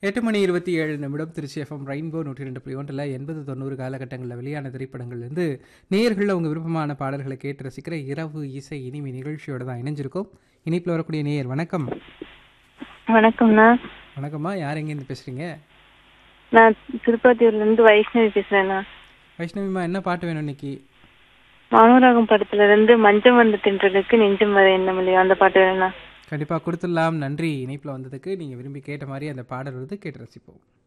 எட்டு மணி இருபத்தி ஏழு நிமிடம் திருச்சி எஃப்எம் ரெயின்போ நூற்றி ரெண்டு புள்ளி ஒன்றில் எண்பது தொண்ணூறு காலகட்டங்களில் வெளியான திரைப்படங்கள்லேருந்து நேயர்களில் அவங்க விருப்பமான பாடல்களை கேட்டு ரசிக்கிற இரவு இசை இனிமை நிகழ்ச்சியோட தான் இணைஞ்சிருக்கோம் இனிப்பில் வரக்கூடிய நேயர் வணக்கம் வணக்கம்ண்ணா வணக்கம்மா யார் எங்கேருந்து பேசுகிறீங்க நான் திருப்பதியூர்ல இருந்து வைஷ்ணவி பேசுறேண்ணா வைஷ்ணவிமா என்ன பாட்டு வேணும் இன்னைக்கு மனோராகம் படத்துல இருந்து மஞ்சம் வந்து தின்றதுக்கு நெஞ்சம் வர என்ன முடியும் அந்த பாட்டு வேணும்ண்ணா கண்டிப்பாக கொடுத்துடலாம் நன்றி இணைப்பில் வந்ததுக்கு நீங்கள் விரும்பி கேட்ட மாதிரி அந்த பாடல் வந்து கேட்டு ரசிப்போம்